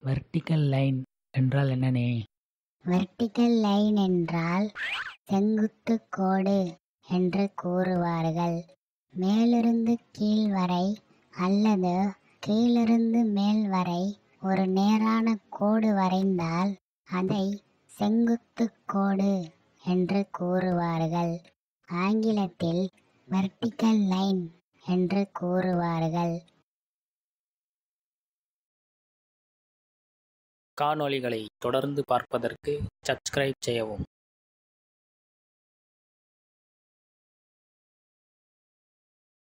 vertical line என்றால் என்னண்ணே vertical line என்றால் செங்குத்து கோடு என்று கூறுவார்கள் மேலிருந்து கீழ் வரை அல்லது கீழிருந்து மேல் வரை ஒரு நேரான கோடு வரைந்தால் அதை செங்குத்து கோடு என்று கூறுவார்கள் ஆங்கிலத்தில் வெர்டிக்கல் லைன் என்று கூறுவார்கள் காணொளிகளை தொடர்ந்து பார்ப்பதற்கு சப்ஸ்கிரைப் செய்யவும்